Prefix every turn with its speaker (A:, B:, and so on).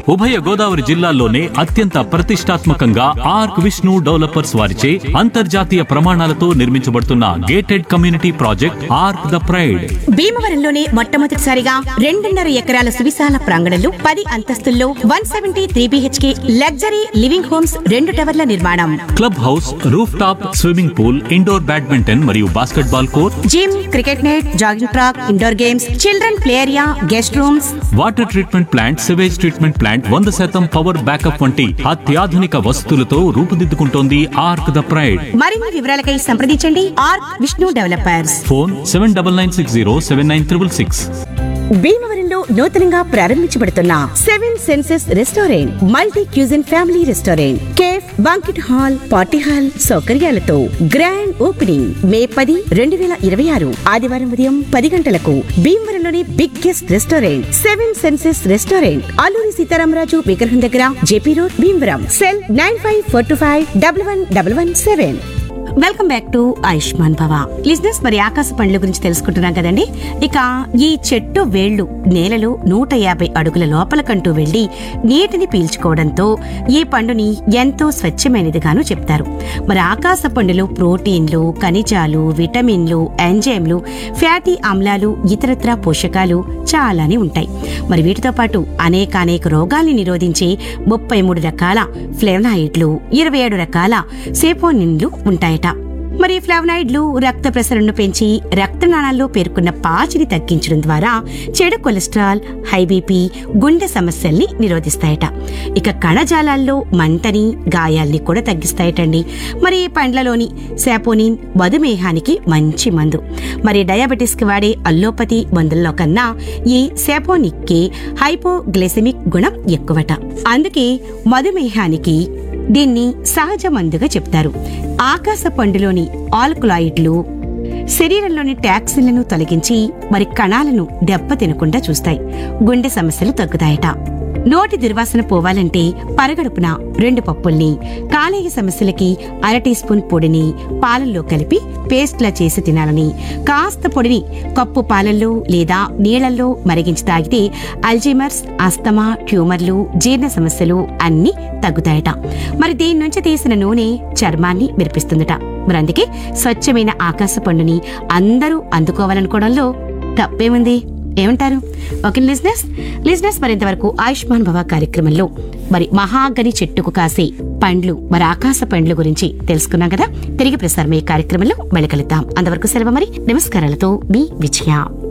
A: ఉభయ గోదావరి జిల్లాల్లోనే అత్యంత ప్రతిష్టాత్మకంగా ఆర్క్ విష్ణు డెవలపర్స్ వారిచే అంతర్జాతీయ ప్రమాణాలతో నిర్మించబడుతున్న gated community project Arc the pride
B: భీమవరంలోనే మొట్టమొదటిసారిగా రెండున్నర ఎకరాల సువిశాల ప్రాంగణంలో పది అంతస్తుల్లో one seventy three BHK luxury living homes రెండు టవర్ల నిర్మాణం
A: club house roof top swimming pool indoor badminton మరియు basketball court
B: gym cricket net jogging track indoor games children play area guest rooms
A: water treatment plant sewage treatment plant వంద శాతం power backup వంటి అత్యాధునిక వసతులతో రూపుదిద్దుకుంటోంది arc the pride
B: మరిన్ని వివరాలకై సంప్రదించండి R Vishnu developers
A: phone seven double nine six zero seven nine triple six
B: భీమవరంలో నూతనంగా ప్రారంభించబడుతున్న seven senses restaurant multi cuisine family restaurant cafe banquet hall party hall సౌకర్యాలతో గ్రాండ్ ఓపెనింగ్ మే పది రెండు వేల ఇరవై ఆరు ఆదివారం ఉదయం పది గంటలకు భీమవరంలోని biggest restaurant seven senses restaurant Alluri Sitaramaraju విగ్రహం దగ్గర JP road Bhimavaram cell nine five four two five double one double one seven welcome back to Ayushman Bhava listeners మరి ఆకాశ పండ్ల గురించి తెలుసుకుంటున్నాం కదండి ఇక ఈ చెట్టు వేళ్లు నేలలో నూట యాభై అడుగుల లోపలకంటూ వెళ్లి నీటిని పీల్చుకోవడంతో ఈ పండుని ఎంతో స్వచ్ఛమైనదిగాను చెప్తారు మరి ఆకాశ పండులో ప్రోటీన్లు ఖనిజాలు విటమిన్లు ఎంజైమ్లు ఫ్యాటీ ఆమ్లాలు ఇతరత్రా పోషకాలు చాలానే ఉంటాయి మరి వీటితో పాటు అనేక అనేక రోగాల్ని నిరోధించే ముప్పై మూడు రకాల ఫ్లేవనాయిడ్లు ఇరవై ఏడు రకాల సేపోనిన్లు ఉంటాయట మరి ఈ ఫ్లావనాయిడ్లు రక్త ప్రసరణను పెంచి రక్తనాళాల్లో పేర్కొన్న పాచిని తగ్గించడం ద్వారా చెడు కొలెస్ట్రాల్ హై బీపీ గుండె సమస్యల్ని నిరోధిస్తాయట ఇక కణజాలాల్లో మంటని గాయాల్ని కూడా తగ్గిస్తాయటండి మరి ఈ పండ్లలోని శాపోనిన్ మధుమేహానికి మంచి మందు మరి డయాబెటిస్ కి వాడే అల్లోపతి మందుల్లో కన్నా ఈ శాపోనిక్కి హైపోగ్లైసెమిక్ గుణం ఎక్కువట అందుకే మధుమేహానికి దీన్ని సహజ మందుగా చెప్తారు ఆకాశ పండులోని ఆల్కలాయిడ్లు శరీరంలోని టాక్సిన్లను తొలగించి మరి కణాలను దెబ్బ తినకుండా చూస్తాయి గుండె సమస్యలు తగ్గుతాయట నోటి దుర్వాసన పోవాలంటే పరగడుపున రెండు పప్పుల్ని కాలేయ సమస్యలకి అర టీ స్పూన్ పొడిని పాలల్లో కలిపి పేస్ట్లా చేసి తినాలని కాస్త పొడిని కప్పు పాలల్లో లేదా నీళ్లలో మరిగించి తాగితే అల్జీమర్స్ అస్తమా ట్యూమర్లు జీర్ణ సమస్యలు అన్నీ తగ్గుతాయట మరి దీని నుంచి తీసిన నూనె చర్మాన్ని మెరిపిస్తుందట మరి అందుకే స్వచ్ఛమైన ఆకాశ పండుని అందరూ అందుకోవాలనుకోవడంలో తప్పేముంది ఏమంటారు ఓకే లిజినెస్ లిజినెస్ మరింతవరకు ఆయుష్మాన్ భవ కార్యక్రమంలో మరి మహాగని చెట్టుకు కాసే పండ్లు మరి ఆకాశ పండ్ల గురించి తెలుసుకున్నాం కదా తిరిగి ప్రసారమయ్యే కార్యక్రమంలో మళ్ళీ కలుద్దాం అంతవరకు సెలవు మరి నమస్కారాలతో మీ విజయ